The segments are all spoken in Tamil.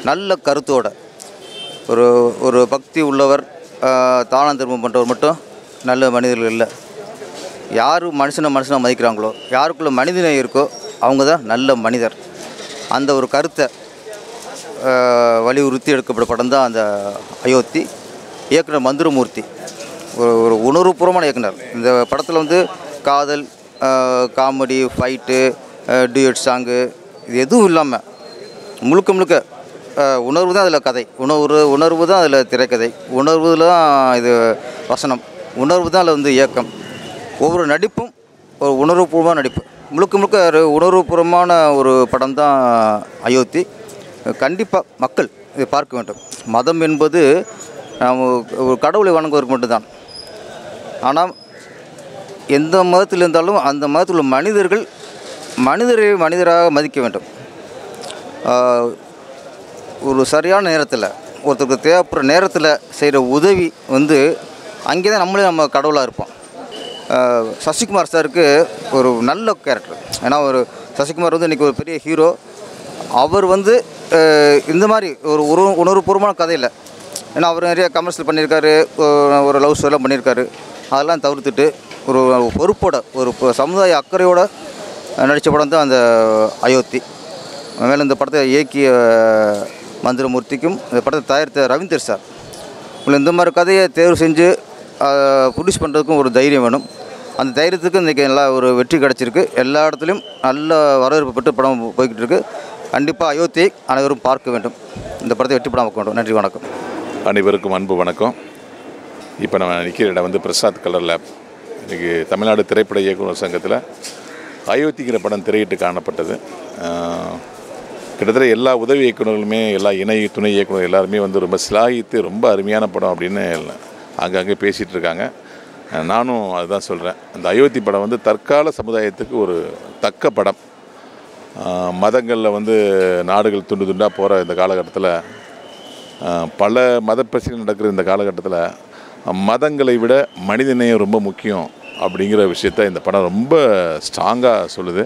நல்ல கருத்தோட ஒரு ஒரு பக்தி உள்ளவர் ஆஹ், தானம் தர்மம் பண்ணுறவர் மட்டும் நல்ல மனிதர்கள் இல்லை யார் மனுஷனை மனுஷனை மதிக்கிறாங்களோ யாருக்குள்ள மனிதனை இருக்கோ அவங்க தான் நல்ல மனிதர் அந்த ஒரு கருத்தை ஆஹ், வலியுறுத்தி எடுக்கப்பட்ட படம் தான் அந்த அயோத்தி இயக்குனர் மந்திரமூர்த்தி ஒரு ஒரு உணர்வுபூர்வமான இயக்குனர் இந்த படத்தில் வந்து காதல் ஆஹ், காமெடி ஃபைட்டு டியூட் சாங்கு இது எதுவும் இல்லாமல் முழுக்க முழுக்க ஆஹ், உணர்வு தான் அதில் கதை உணர்வு உணர்வு தான் அதில் திரைக்கதை உணர்வு தான் இது வசனம் உணர்வு தான் அதில் வந்து இயக்கம் ஒவ்வொரு நடிப்பும் ஒரு உணர்வுபூர்வமான நடிப்பு முழுக்க முழுக்க ஒரு உணர்வுபூர்வமான ஒரு படம் தான் அயோத்தி கண்டிப்பாக மக்கள் இதை பார்க்க வேண்டும் மதம் என்பது நாம் ஒரு கடவுளை வணங்குவதற்கு மட்டும்தான் ஆனால் எந்த மதத்தில் இருந்தாலும் அந்த மதத்தில் உள்ள மனிதர்கள் மனிதரை மனிதராக மதிக்க வேண்டும் ஆஹ், ஒரு சரியான நேரத்தில் ஒருத்தருக்கு தேவைப்படுற நேரத்தில் செய்கிற உதவி வந்து அங்கே தான் நம்மளே நம்ம கடவுளாக இருப்போம் ஆஹ், சசிகுமார் சாருக்கு ஒரு நல்ல கேரக்டர் ஏன்னா ஒரு சசிகுமார் வந்து இன்றைக்கி ஒரு பெரிய ஹீரோ அவர் வந்து ஆஹ், இந்த மாதிரி ஒரு உணர்வு உணர்வுபூர்வமான கதையில் ஏன்னா அவர் நிறைய கமர்ஷியல் பண்ணியிருக்காரு ஒரு- ஒரு லவ் ஸ்டோரிலாம் பண்ணியிருக்காரு அதெல்லாம் தவிர்த்துட்டு ஒரு பொறுப்போட ஒரு ப- சமுதாய அக்கறையோட நடித்த படம் தான் அந்த அயோத்தி மேலும் இந்த படத்தை இயக்கிய மந்திரமூர்த்திக்கும் இந்த படத்தை தயாரித்த ரவீந்தர் சார் உங்களை இந்த மாதிரி கதையை தேர்வு செஞ்சு ப்ரொடியூஸ் பண்ணுறதுக்கும் ஒரு தைரியம் வேணும் அந்த தைரியத்துக்கு இன்றைக்கி நல்லா ஒரு வெற்றி கிடச்சிருக்கு எல்லா இடத்துலையும் நல்ல வரவேற்பு பெற்று படம் போய்கிட்டு இருக்கு கண்டிப்பாக அயோத்தியை அனைவரும் பார்க்க வேண்டும் இந்த படத்தை வெற்றி படம் பார்க்க வேண்டும் நன்றி வணக்கம் அனைவருக்கும் அன்பு வணக்கம் இப்போ நம்ம நிற்கிற இடம் வந்து பிரசாத் கலர் லேப் இன்றைக்கி தமிழ்நாடு திரைப்பட இயக்குனர் சங்கத்தில் அயோத்திங்கிற படம் திரையிட்டு காணப்பட்டது ஆஹ், கிட்டத்தட்ட எல்லா உதவி இயக்குநர்களுமே எல்லா இணை துணை இயக்குனர் எல்லாருமே வந்து ரொம்ப சிலாகித்து ரொம்ப அருமையான படம் அப்படின்னு எல்லாம் அங்கங்கே பேசிகிட்டு இருக்காங்க ஆஹ், நானும் அதுதான் சொல்கிறேன் அந்த அயோத்தி படம் வந்து தற்கால சமுதாயத்துக்கு ஒரு தக்க படம் மதங்களில் வந்து நாடுகள் துண்டு துண்டாக போகிற இந்த காலகட்டத்தில் ஆஹ் பல மத பிரச்சனை நடக்கிற இந்த காலகட்டத்தில் மதங்களை விட மனிதநேயம் ரொம்ப முக்கியம் அப்படிங்கிற விஷயத்த இந்த படம் ரொம்ப ஸ்ட்ராங்காக சொல்லுது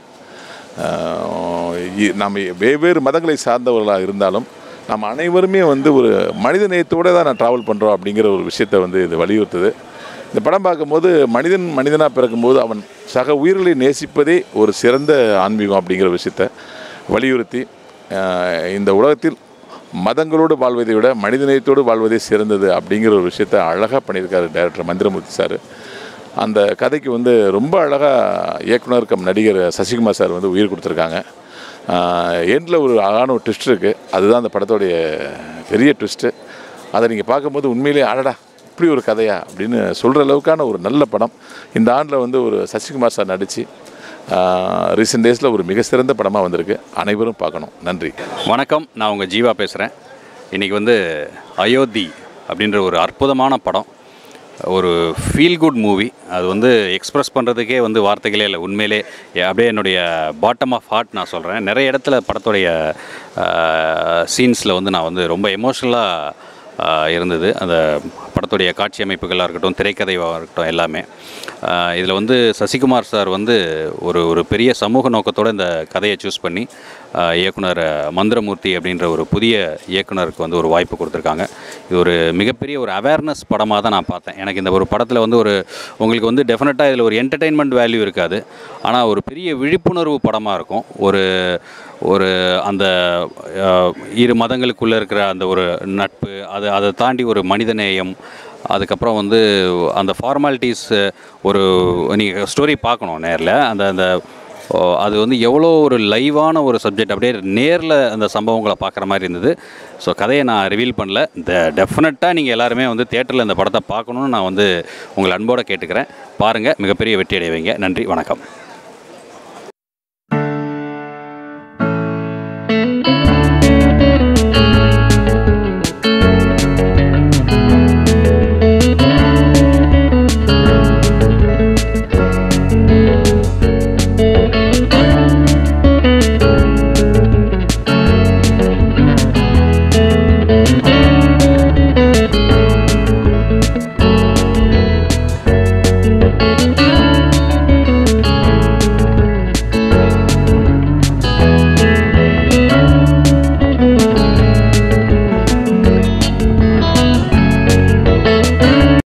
ஆஹ் இ- நம்ம வெவ்வேறு மதங்களை சார்ந்தவர்களாக இருந்தாலும் நம்ம அனைவருமே வந்து ஒரு மனித நேயத்தோடு தான் நான் ட்ராவல் பண்ணுறோம் அப்படிங்கிற ஒரு விஷயத்தை வந்து இது வலியுறுத்துது இந்த படம் பார்க்கும்போது மனிதன் மனிதனாக பிறக்கும்போது அவன் சக உயிர்களை நேசிப்பதே ஒரு சிறந்த ஆன்மீகம் அப்படிங்கிற விஷயத்த வலியுறுத்தி ஆஹ் இந்த உலகத்தில் மதங்களோடு வாழ்வதை விட மனிதநேயத்தோடு வாழ்வதே சிறந்தது அப்படிங்கிற ஒரு விஷயத்த அழகாக பண்ணியிருக்காரு டைரக்டர் மந்திரமூர்த்தி சார் அந்த கதைக்கு வந்து ரொம்ப அழகாக இயக்குனர் கம் நடிகர் சசிகுமார் சார் வந்து உயிர் கொடுத்துருக்காங்க எண்டில் ஒரு அழகான ஒரு ட்விஸ்ட் இருக்குது அதுதான் அந்த படத்தோடைய பெரிய ட்விஸ்ட்டு அதை நீங்கள் பார்க்கும்போது உண்மையிலேயே அடடா இப்படி ஒரு கதையா அப்படின்னு சொல்கிற அளவுக்கான ஒரு நல்ல படம் இந்த ஆண்டில் வந்து ஒரு சசிகுமார் சார் நடித்து ரீசெண்ட் டேஸில் ஒரு மிக சிறந்த படமாக வந்திருக்கு அனைவரும் பார்க்கணும் நன்றி வணக்கம் நான் உங்கள் ஜீவா பேசுகிறேன் இன்றைக்கி வந்து அயோத்தி அப்படின்ற ஒரு அற்புதமான படம் ஒரு ஃபீல் குட் மூவி அது வந்து எக்ஸ்பிரஸ் பண்ணுறதுக்கே வந்து வார்த்தைகளே இல்லை உண்மையிலே எ- அப்படியே என்னுடைய பாட்டம் ஆஃப் ஹார்ட் நான் சொல்கிறேன் நிறைய இடத்துல படத்துடைய சீன்ஸில் வந்து நான் வந்து ரொம்ப எமோஷ்னலாக இருந்தது அந்த படத்துடைய காட்சி அமைப்புகளாக இருக்கட்டும் திரைக்கதையாக இருக்கட்டும் எல்லாமே இதில் வந்து சசிகுமார் சார் வந்து ஒரு ஒரு பெரிய சமூக நோக்கத்தோடு இந்த கதையை சூஸ் பண்ணி ஆஹ், இயக்குனர் மந்திரமூர்த்தி அப்படின்ற ஒரு புதிய இயக்குனருக்கு வந்து ஒரு வாய்ப்பு கொடுத்துருக்காங்க இது ஒரு மிகப்பெரிய ஒரு அவேர்னஸ் படமாக தான் நான் பார்த்தேன் எனக்கு இந்த ஒரு படத்தில் வந்து ஒரு உங்களுக்கு வந்து டெஃபினட்டாக இதில் ஒரு என்டர்டெயின்மெண்ட் வேல்யூ இருக்காது ஆனால் ஒரு பெரிய விழிப்புணர்வு படமாக இருக்கும் ஒரு ஒரு அந்த ஆஹ், இரு மதங்களுக்குள்ளே இருக்கிற அந்த ஒரு நட்பு அது அதை தாண்டி ஒரு மனிதநேயம் அதுக்கப்புறம் வந்து அந்த ஃபார்மாலிட்டிஸ் ஒரு நீங்கள் ஸ்டோரி பார்க்கணும் நேரில் அந்த அந்த ஓ, அது வந்து எவ்வளோ ஒரு லைவான ஒரு சப்ஜெக்ட் அப்படியே நேரில் அந்த சம்பவங்களை பார்க்குற மாதிரி இருந்தது ஸோ கதையை நான் ரிவீல் பண்ணல இந்த டெஃபினட்டாக நீங்கள் எல்லாருமே வந்து தேட்டரில் இந்த படத்தை பார்க்கணுன்னு நான் வந்து உங்களை அன்போடு கேட்டுக்கிறேன் பாருங்கள் மிகப்பெரிய வெற்றி அடைவீங்க நன்றி வணக்கம்